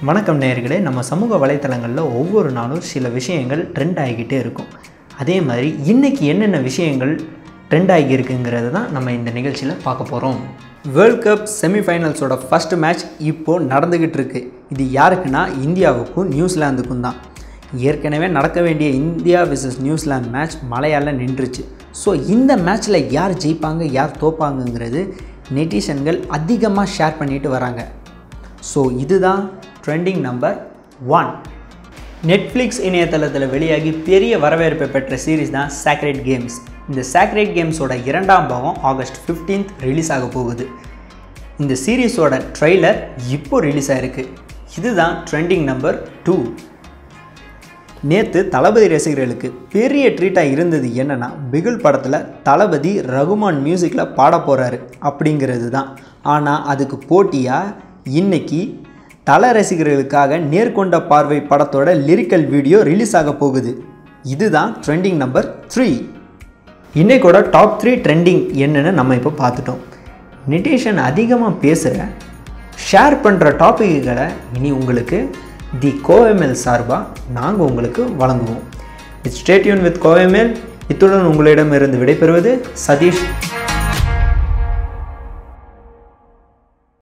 வணக்கம் நேயர்களே நம்ம சமூக வலைத்தளங்களில் ஒவ்வொரு நாளும் சில விஷயங்கள் ட்ரெண்ட் ஆகிக்கிட்டே இருக்கும் அதே மாதிரி இன்றைக்கி என்னென்ன விஷயங்கள் ட்ரெண்ட் ஆகியிருக்குங்கிறது தான் நம்ம இந்த நிகழ்ச்சியில் பார்க்க போகிறோம் வேர்ல்ட் கப் செமிஃபைனல்ஸோட ஃபஸ்ட் மேட்ச் இப்போது நடந்துக்கிட்டு இருக்கு இது யாருக்குன்னா இந்தியாவுக்கும் நியூசிலாந்துக்கும் தான் ஏற்கனவே நடக்க வேண்டிய இந்தியா விசஸ் நியூசிலாந்து மேட்ச் மழையால் நின்றுச்சு ஸோ இந்த மேட்ச்சில் யார் ஜெயிப்பாங்க யார் தோப்பாங்கங்கிறது நெட்டிசன்கள் அதிகமாக ஷேர் பண்ணிட்டு வராங்க ஸோ இதுதான் ட்ரெண்டிங் நம்பர் ஒன் நெட்ஃப்ளிக்ஸ் இணையதளத்தில் வெளியாகி பெரிய வரவேற்பை பெற்ற சீரிஸ் தான் சாக்ரெட் கேம்ஸ் இந்த சாக்ரெட் கேம்ஸோட இரண்டாம் பாகம் ஆகஸ்ட் 15th ரிலீஸ் ஆக போகுது இந்த சீரீஸோட ட்ரெய்லர் இப்போ ரிலீஸ் ஆயிருக்கு இதுதான் ட்ரெண்டிங் நம்பர் டூ நேற்று தளபதி ரசிகர்களுக்கு பெரிய ட்ரீட்டாக இருந்தது என்னென்னா பிகுல் படத்தில் தளபதி ரகுமான் மியூசிக்கில் பாட போகிறாரு அப்படிங்கிறது தான் ஆனால் அதுக்கு போட்டியாக இன்னைக்கு தல ரசிகர்களுக்காக நேர்கொண்ட பார்வை படத்தோட லிரிக்கல் வீடியோ ரிலீஸ் ஆக போகுது இதுதான் ட்ரெண்டிங் நம்பர் த்ரீ இன்னைக்கோட டாப் த்ரீ ட்ரெண்டிங் என்னன்னு நம்ம இப்போ பார்த்துட்டோம் நிட்டேஷன் அதிகமாக பேசுகிற ஷேர் பண்ணுற டாப்பிக்குகளை இனி உங்களுக்கு தி கோஎம்எல் சார்பாக நாங்கள் உங்களுக்கு வழங்குவோம் இட்ஸ் ஸ்டேட்யூன் வித் கோஎம்எல் இத்துடன் உங்களிடமிருந்து விடைபெறுவது சதீஷ்